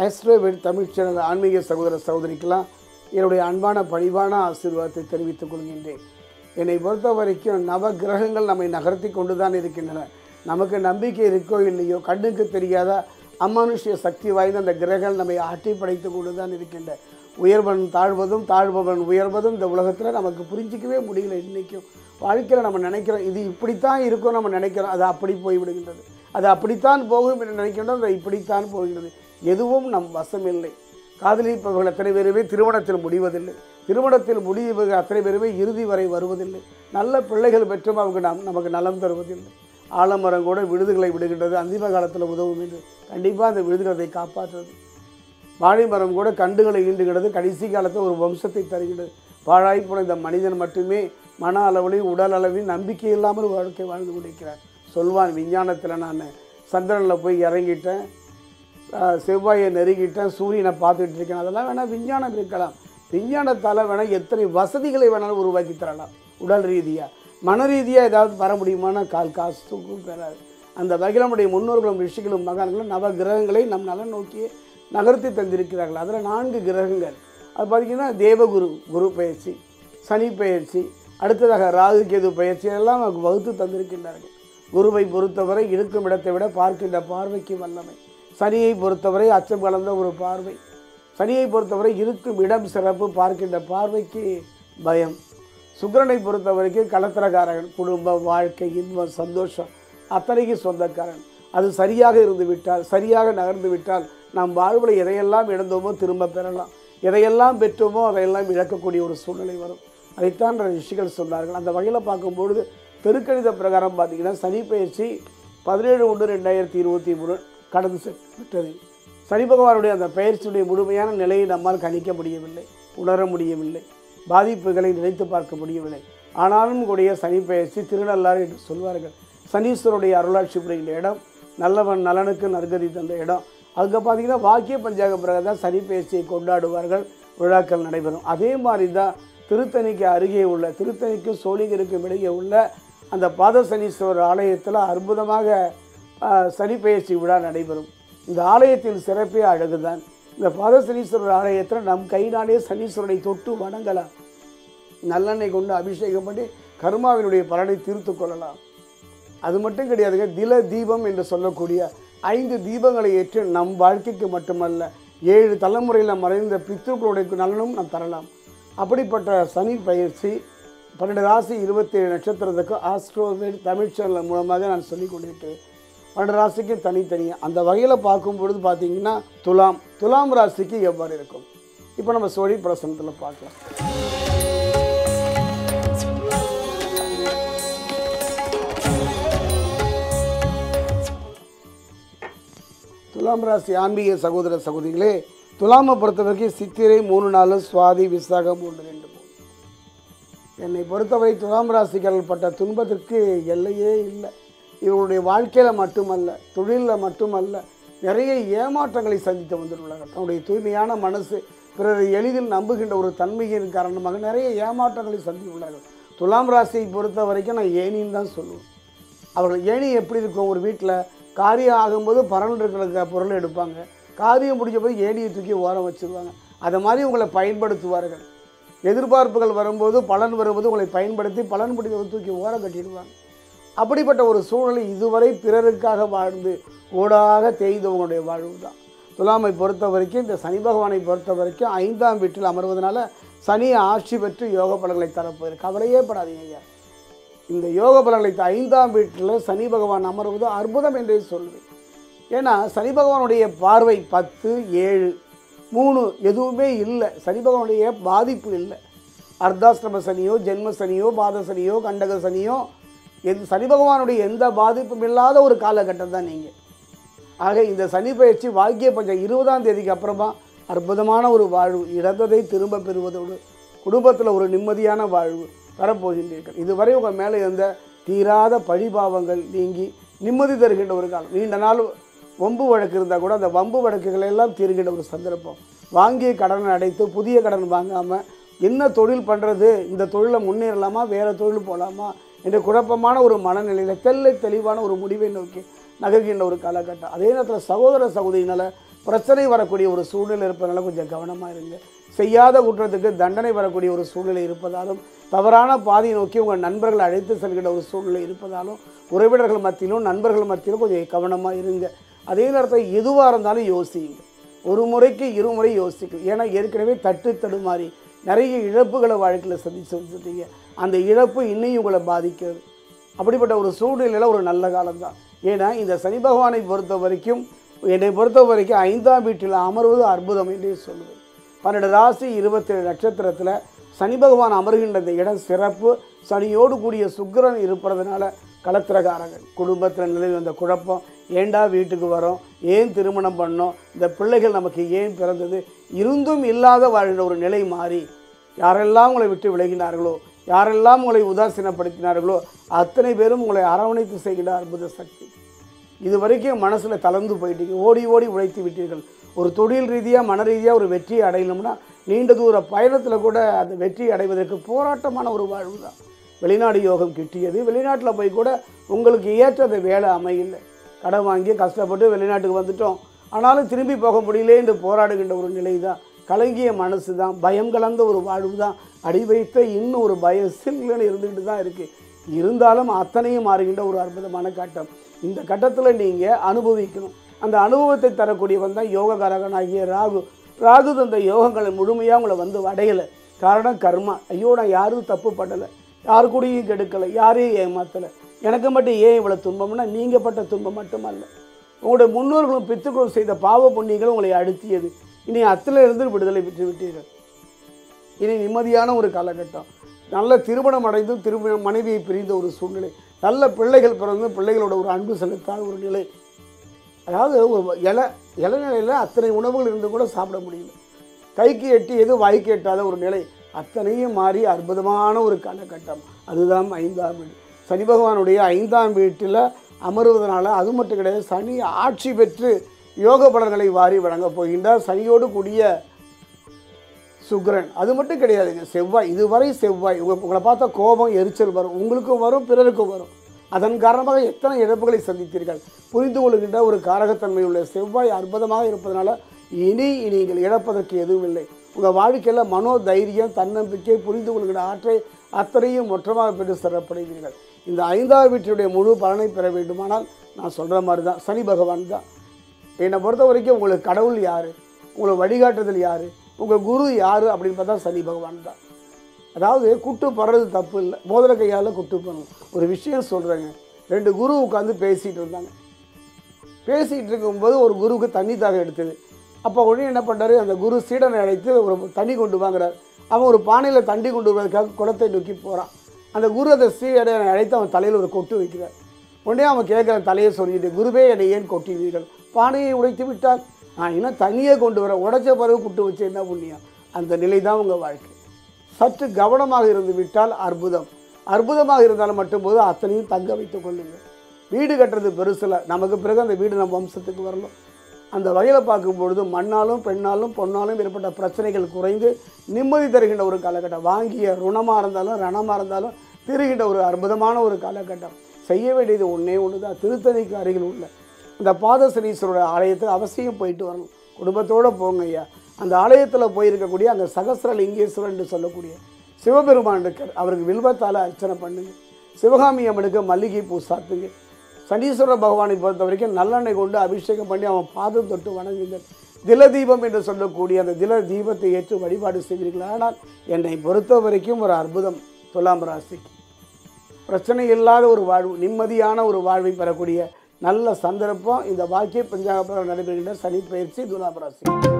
Astroved Tamil channel ஆன்மீக சகோதர சகோதரிக்கெல்லாம் என்னுடைய அன்பான பணிவான ஆசீர்வாதத்தை தெரிவித்துக் கொள்கின்றேன் என்னை பொறுத்த வரைக்கும் நவ கிரகங்கள் நம்மை நகர்த்தி கொண்டு தான் இருக்கின்றன நமக்கு நம்பிக்கை இருக்கோ இல்லையோ கண்ணுக்கு தெரியாத அமானுஷ்ய சக்தி வாய்ந்த அந்த கிரகங்கள் நம்மை ஆட்டி படைத்து கொண்டு தான் இருக்கின்ற உயர்வன் தாழ்வதும் தாழ்பவன் உயர்வதும் இந்த உலகத்தில் நமக்கு புரிஞ்சிக்கவே முடியல இன்றைக்கும் வாழ்க்கையில் நம்ம நினைக்கிறோம் இது இப்படித்தான் இருக்கும் நம்ம நினைக்கிறோம் அது அப்படி போய்விடுகின்றது அது அப்படித்தான் போகும் என்று நினைக்கின்றோம் அது இப்படித்தான் போகின்றது எதுவும் நம் வசமில்லை காதலிப்பவர்கள் அத்தனை பேருமே திருமணத்தில் முடிவதில்லை திருமணத்தில் முடிவர்கள் அத்தனை பேருமே இறுதி வரை வருவதில்லை நல்ல பிள்ளைகள் பெற்றும் அவங்க நம் நமக்கு நலம் தருவதில்லை ஆலமரம் கூட விடுதுகளை விடுகின்றது அந்திம காலத்தில் உதவும் என்று கண்டிப்பாக அந்த விடுதுகளை காப்பாற்றுறது வாழை மரம் கூட கண்டுகளை ஈண்டுகிறது கடைசி காலத்தில் ஒரு வம்சத்தை தருகிறது பாழாய் போன இந்த மனிதன் மட்டுமே மன அளவிலையும் உடல் அளவிலும் நம்பிக்கை இல்லாமல் வாழ்க்கை வாழ்ந்து கொண்டிருக்கிறார் சொல்வான் விஞ்ஞானத்தில் நான் சந்திரனில் போய் இறங்கிட்டேன் அஹ், செவ்வாயை நெருங்கிட்டேன் சூரியனை பார்த்துட்டு இருக்கேன் அதெல்லாம் வேணால் விஞ்ஞானம் இருக்கலாம் விஞ்ஞானத்தால் வேணால் எத்தனை வசதிகளை வேணாலும் உருவாக்கி தரலாம் உடல் ரீதியாக மன ரீதியாக ஏதாவது வர முடியுமானா கால் காசுக்கும் பெறாது அந்த வகையில் நம்முடைய முன்னோர்களும் ரிஷிகளும் மகான்களும் நவ கிரகங்களை நம் நலன் நோக்கி நகர்த்தி தந்திருக்கிறார்கள் அதில் நான்கு கிரகங்கள் அது பார்த்திங்கன்னா தேவகுரு குரு பயிற்சி சனி பயிற்சி அடுத்ததாக ராகு கேது பயிற்சி எல்லாம் நமக்கு வகுத்து தந்திருக்கின்றார்கள் குருவை பொறுத்தவரை இருக்கும் இடத்தை விட பார்க்கின்ற பார்வைக்கு வல்லமை சனியை பொறுத்தவரை அச்சம் கலந்த ஒரு பார்வை சனியை பொறுத்தவரை இருக்கும் இடம் சிறப்பு பார்க்கின்ற பார்வைக்கு பயம் சுக்கிரனை பொறுத்த வரைக்கும் கலத்திரக்காரன் குடும்பம் வாழ்க்கை இன்பம் சந்தோஷம் அத்தனைக்கு சொந்தக்காரன் அது சரியாக இருந்து விட்டால் சரியாக நகர்ந்து விட்டால் நாம் வாழ்வில் எதையெல்லாம் இழந்தோமோ திரும்ப பெறலாம் எதையெல்லாம் பெற்றோமோ அதையெல்லாம் இழக்கக்கூடிய ஒரு சூழ்நிலை வரும் அதைத்தான் ரிஷிகள் சொன்னார்கள் அந்த வகையில் பார்க்கும்பொழுது தெருக்கணித பிரகாரம் பார்த்தீங்கன்னா சனி பயிற்சி பதினேழு ஒன்று ரெண்டாயிரத்தி இருபத்தி மூணு கடந்து செ- விட்டது சனி பகவானுடைய அந்த பயிற்சியுடைய முழுமையான நிலையை நம்மால் கணிக்க முடியவில்லை உணர முடியவில்லை பாதிப்புகளை நினைத்து பார்க்க முடியவில்லை ஆனாலும் கூடிய சனி பயிற்சி திருநள்ளாறு என்று சொல்வார்கள் சனீஸ்வருடைய அருளாட்சி புரிகின்ற இடம் நல்லவன் நலனுக்கு நற்கதி தந்த இடம் அங்கே பார்த்தீங்கன்னா வாக்கிய பஞ்சாங்க பிறகு தான் சனி பயிற்சியை கொண்டாடுவார்கள் விழாக்கள் நடைபெறும் அதே மாதிரி தான் திருத்தணிக்கு அருகே உள்ள திருத்தணிக்கும் சோழிகருக்கும் இடையே உள்ள அந்த பாதசனீஸ்வரர் ஆலயத்தில் அற்புதமாக ஆஹ், சனி பயிற்சி விழா நடைபெறும் இந்த ஆலயத்தின் சிறப்பே அழகுதான் இந்த பாதசனீஸ்வரர் ஆலயத்தில் நம் கையினாலே சனீஸ்வரனை தொட்டு வணங்கலாம் நல்லெண்ணெய் கொண்டு அபிஷேகம் பண்ணி கர்மாவினுடைய பலனை தீர்த்து கொள்ளலாம் அது மட்டும் கிடையாதுங்க தில தீபம் என்று சொல்லக்கூடிய ஐந்து தீபங்களை ஏற்று நம் வாழ்க்கைக்கு மட்டுமல்ல ஏழு தலைமுறையில் மறைந்த பித்ருக்களுடைய நலனும் நாம் தரலாம் அப்படிப்பட்ட சனி பயிற்சி பன்னெண்டு ராசி இருபத்தேழு நட்சத்திரத்துக்கு ஆஸ்ட்ரோவேட் தமிழ் சேனல் மூலமாக நான் சொல்லிக் கொண்டிருக்கிறேன் பன்னெண்டு ராசிக்கு தனித்தனியாக அந்த வகையில் பார்க்கும் பொழுது பார்த்தீங்கன்னா துலாம் துலாம் ராசிக்கு எவ்வாறு இருக்கும் இப்போ நம்ம சோழி பிரசனத்தில் பார்க்கலாம் துலாம் ராசி ஆன்மீக சகோதர சகோதரிகளே துலாமை பொறுத்த வரைக்கும் சித்திரை மூணு நாலு சுவாதி விசாகம் மூன்று ரெண்டு மூணு என்னை பொறுத்தவரை துலாம் ராசிகள் பட்ட துன்பத்திற்கு எல்லையே இல்லை இவருடைய வாழ்க்கையில் மட்டுமல்ல தொழிலில் மட்டுமல்ல நிறைய ஏமாற்றங்களை சந்தித்து வந்துள்ளார்கள் தன்னுடைய தூய்மையான மனசு பிறரை எளிதில் நம்புகின்ற ஒரு தன்மையின் காரணமாக நிறைய ஏமாற்றங்களை சந்தித்துள்ளார்கள் துலாம் ராசியை பொறுத்த வரைக்கும் நான் ஏனின்னு தான் சொல்லுவேன் அவர்கள் ஏணி எப்படி இருக்கும் ஒரு வீட்டில் காரியம் ஆகும்போது பரன் இருக்கிற பொருள் எடுப்பாங்க காரியம் முடிஞ்ச போது ஏணியை தூக்கி ஓரம் வச்சிருவாங்க அதை மாதிரி உங்களை பயன்படுத்துவார்கள் எதிர்பார்ப்புகள் வரும்போது பலன் வரும்போது உங்களை பயன்படுத்தி பலன் முடிஞ்சதை தூக்கி ஓரம் கட்டிடுவாங்க அப்படிப்பட்ட ஒரு சூழ்நிலை இதுவரை பிறருக்காக வாழ்ந்து ஓடாக தேய்ந்தவங்களுடைய வாழ்வு தான் துலாமை பொறுத்த வரைக்கும் இந்த சனி பகவானை பொறுத்த வரைக்கும் ஐந்தாம் வீட்டில் அமர்வதனால சனி ஆட்சி பெற்று யோக பலன்களை தரப்போகுது கவலையே படாதீங்க ஐயா இந்த யோக பலன்களை த- ஐந்தாம் வீட்டில் சனி பகவான் அமர்வது அற்புதம் என்றே சொல்லுவேன் ஏன்னா சனி பகவானுடைய பார்வை பத்து ஏழு மூணு எதுவுமே இல்லை சனி பகவானுடைய பாதிப்பு இல்லை அர்த்தாஷ்டம சனியோ ஜென்ம சனியோ பாத சனியோ கண்டக சனியோ எந்த சனி பகவானுடைய எந்த பாதிப்பும் இல்லாத ஒரு காலகட்டம் தான் நீங்கள் ஆக இந்த சனி பயிற்சி வாக்கிய பஞ்சம் இருபதாம் தேதிக்கு அப்புறமா அற்புதமான ஒரு வாழ்வு இழந்ததை திரும்ப பெறுவதோடு குடும்பத்தில் ஒரு நிம்மதியான வாழ்வு வரப்போகின்றீர்கள் இதுவரை உங்கள் மேலே இருந்த தீராத பழிபாவங்கள் நீங்கி நிம்மதி தருகின்ற ஒரு காலம் நீண்ட நாள் வம்பு வழக்கு இருந்தால் கூட அந்த வம்பு வழக்குகளை எல்லாம் தீர்கின்ற ஒரு சந்தர்ப்பம் வாங்கிய கடனை அடைத்து புதிய கடன் வாங்காமல் என்ன தொழில் பண்ணுறது இந்த தொழிலை முன்னேறலாமா வேறு தொழில் போகலாமா என்ற குழப்பமான ஒரு மனநிலையில் தெல்லை தெளிவான ஒரு முடிவை நோக்கி நகர்கின்ற ஒரு காலகட்டம் அதே நேரத்தில் சகோதர சகோதரினால் பிரச்சனை வரக்கூடிய ஒரு சூழ்நிலை இருப்பதனால கொஞ்சம் கவனமாக இருங்க செய்யாத குற்றத்துக்கு தண்டனை வரக்கூடிய ஒரு சூழ்நிலை இருப்பதாலும் தவறான பாதையை நோக்கி உங்கள் நண்பர்கள் அழைத்து செல்கிற ஒரு சூழ்நிலை இருப்பதாலும் உறவினர்கள் மத்தியிலும் நண்பர்கள் மத்தியிலும் கொஞ்சம் கவனமாக இருங்க அதே நேரத்தில் எதுவாக இருந்தாலும் யோசிங்க ஒரு முறைக்கு இருமுறை யோசிக்கும் ஏன்னா ஏற்கனவே தட்டு தடுமாறி நிறைய இழப்புகளை வாழ்க்கையில் சந்திச்சு வந்துட்டீங்க அந்த இழப்பு இன்னையும் உங்களை பாதிக்கிறது அப்படிப்பட்ட ஒரு சூழ்நிலையில் ஒரு நல்ல காலம்தான் ஏன்னா இந்த சனி பகவானை பொறுத்த வரைக்கும் என்னை பொறுத்த வரைக்கும் ஐந்தாம் வீட்டில் அமர்வது அற்புதம் என்றே சொல்லுவேன் பன்னெண்டு ராசி இருபத்தேழு நட்சத்திரத்தில் சனி பகவான் அமர்கின்ற இந்த இடம் சிறப்பு சனியோடு கூடிய சுக்கிரன் இருப்பதனால கலத்திரகாரகன் குடும்பத்தில் நிலவி வந்த குழப்பம் ஏண்டா வீட்டுக்கு வரோம் ஏன் திருமணம் பண்ணோம் இந்த பிள்ளைகள் நமக்கு ஏன் பிறந்தது இருந்தும் இல்லாத வாழ்கிற ஒரு நிலை மாறி யாரெல்லாம் உங்களை விட்டு விலகினார்களோ யாரெல்லாம் உங்களை உதாசீனப்படுத்தினார்களோ அத்தனை பேரும் உங்களை அரவணைத்து செய்கின்ற அற்புத சக்தி இது வரைக்கும் மனசில் தளர்ந்து போயிட்டீங்க ஓடி ஓடி உழைத்து விட்டீர்கள் ஒரு தொழில் ரீதியாக மன ரீதியாக ஒரு வெற்றியை அடையணும்னா நீண்ட தூர பயணத்தில் கூட அந்த வெற்றி அடைவதற்கு போராட்டமான ஒரு வாழ்வு தான் வெளிநாடு யோகம் கிட்டியது வெளிநாட்டில் போய் கூட உங்களுக்கு ஏற்றது வேலை அமையல கடன் வாங்கி கஷ்டப்பட்டு வெளிநாட்டுக்கு வந்துட்டோம் ஆனாலும் திரும்பி போக முடியல என்று போராடுகின்ற ஒரு நிலை தான் கலங்கிய மனசு தான் பயம் கலந்த ஒரு வாழ்வு தான் அடி வைத்த இன்னும் ஒரு பயம் சில்லுன்னு இருந்துக்கிட்டு தான் இருக்குது இருந்தாலும் அத்தனையும் மாறுகின்ற ஒரு அற்புதமான கட்டம் இந்த கட்டத்தில் நீங்கள் அனுபவிக்கணும் அந்த அனுபவத்தை தரக்கூடியவன் தான் யோககாரகன் ஆகிய ராகு ராகு தந்த யோகங்களை முழுமையாக உங்களை வந்து அடையலை காரணம் கர்மா ஐயோ நான் யாரும் தப்பு பண்ணலை யாரு கூடயும் கெடுக்கலை யாரையும் ஏமாத்தலை எனக்கு மட்டும் ஏன் இவ்வளோ துன்பம்னா நீங்கள் பட்ட துன்பம் மட்டுமல்ல உங்களுடைய முன்னோர்களும் பித்துக்களும் செய்த பாவ புண்ணியங்கள் உங்களை அழுத்தியது இனி அத்திலிருந்து விடுதலை பெற்று விட்டீர்கள் இனி நிம்மதியான ஒரு காலகட்டம் நல்ல திருமணம் அடைந்து திருமண மனைவியை பிரிந்த ஒரு சூழ்நிலை நல்ல பிள்ளைகள் பிறந்து பிள்ளைகளோட ஒரு அன்பு செலுத்தாத ஒரு நிலை அதாவது ஒரு இலை இலைநிலையில் அத்தனை உணவுகள் இருந்து கூட சாப்பிட முடியல கைக்கு எட்டியது வாய்க்கு எட்டாத ஒரு நிலை அத்தனையும் மாறி அற்புதமான ஒரு காலகட்டம் அதுதான் ஐந்தாம் வீடு சனி பகவானுடைய ஐந்தாம் வீட்டில் அமருவதனால அது மட்டும் கிடையாது சனி ஆட்சி பெற்று யோக பலன்களை வாரி வழங்கப் போகின்றார் சனியோடு கூடிய சுக்கிரன் அது மட்டும் கிடையாதுங்க செவ்வாய் இதுவரை செவ்வாய் உங்க உங்களை பார்த்தா கோபம் எரிச்சல் வரும் உங்களுக்கும் வரும் பிறருக்கும் வரும் அதன் காரணமாக எத்தனை இழப்புகளை சந்தித்தீர்கள் புரிந்து கொள்கின்ற ஒரு காரகத்தன்மை உள்ள செவ்வாய் அற்புதமாக இருப்பதனால இனி நீங்கள் இழப்பதற்கு எதுவும் இல்லை உங்கள் வாழ்க்கையில் மனோ தைரியம் தன்னம்பிக்கை புரிந்து கொள்கிற ஆற்றை அத்தனையும் மொற்றமாக பெற்று சிறப்படைவீர்கள் இந்த ஐந்தாவது வீட்டினுடைய முழு பலனை பெற வேண்டுமானால் நான் சொல்கிற மாதிரி தான் சனி பகவான் தான் என்னை பொறுத்த வரைக்கும் உங்களுக்கு கடவுள் யார் உங்களுக்கு வழிகாட்டுதல் யார் உங்கள் குரு யார் அப்படின்னு பார்த்தா சனி பகவான் தான் அதாவது குட்டு படுறது தப்பு இல்லை மோதிர கையால் குட்டு பண்ணணும் ஒரு விஷயம் சொல்கிறேங்க ரெண்டு குரு உட்காந்து பேசிகிட்டு இருந்தாங்க பேசிகிட்டு இருக்கும்போது ஒரு குருவுக்கு தண்ணி தாக எடுத்தது அப்போ உடனே என்ன பண்ணுறாரு அந்த குரு சீடனை அழைத்து ஒரு தண்ணி கொண்டு வாங்குறார் அவன் ஒரு பானையில் தண்ணி கொண்டு வருவதற்காக குளத்தை நோக்கி போகிறான் அந்த குரு அந்த சீடனை அழைத்து அவன் தலையில் ஒரு கொட்டு வைக்கிறார் உடனே அவன் கேட்குற தலையை சொல்லிட்டு குருவே என்னை ஏன் கொட்டினீர்கள் பானையை உடைத்து விட்டால் நான் இன்னும் தண்ணியே கொண்டு வரேன் உடைச்ச பிறகு குட்டு வச்சு என்ன புண்ணியம் அந்த நிலை தான் உங்கள் வாழ்க்கை சற்று கவனமாக இருந்து விட்டால் அற்புதம் அற்புதமாக இருந்தாலும் மட்டும் போது அத்தனையும் தங்க வைத்துக் கொள்ளுங்கள் வீடு கட்டுறது பெருசில் நமக்கு பிறகு அந்த வீடு நம்ம வம்சத்துக்கு வரணும் அந்த வகையில் பார்க்கும் பொழுது மண்ணாலும் பெண்ணாலும் பொண்ணாலும் ஏற்பட்ட பிரச்சனைகள் குறைந்து நிம்மதி தருகின்ற ஒரு காலகட்டம் வாங்கிய ருணமாக இருந்தாலும் ரணமாக இருந்தாலும் தருகின்ற ஒரு அற்புதமான ஒரு காலகட்டம் செய்ய வேண்டியது ஒன்றே ஒன்று தான் திருத்தணிக்கு அருகில் உள்ள இந்த பாதசனீஸ்வரோட ஆலயத்துக்கு அவசியம் போயிட்டு வரணும் குடும்பத்தோடு போங்க ஐயா அந்த ஆலயத்தில் போயிருக்கக்கூடிய அந்த சகசிரலிங்கேஸ்வரன் என்று சொல்லக்கூடிய சிவபெருமான் இருக்கார் அவருக்கு வில்வத்தால் அர்ச்சனை பண்ணுங்க சிவகாமி அம்மனுக்கு மல்லிகை பூ சாத்துங்க சனீஸ்வர பகவானை பொறுத்த வரைக்கும் நல்லெண்ணெய் கொண்டு அபிஷேகம் பண்ணி அவன் பாதம் தொட்டு வணங்குங்கள் தில தீபம் என்று சொல்லக்கூடிய அந்த தில தீபத்தை ஏற்று வழிபாடு செய்வீர்கள் ஆனால் என்னை பொறுத்த வரைக்கும் ஒரு அற்புதம் துலாம் ராசிக்கு பிரச்சனை இல்லாத ஒரு வாழ்வு நிம்மதியான ஒரு வாழ்வை பெறக்கூடிய நல்ல சந்தர்ப்பம் இந்த வாக்கிய பஞ்சாங்க நடைபெறுகின்ற சனி பயிற்சி துலாம் ராசி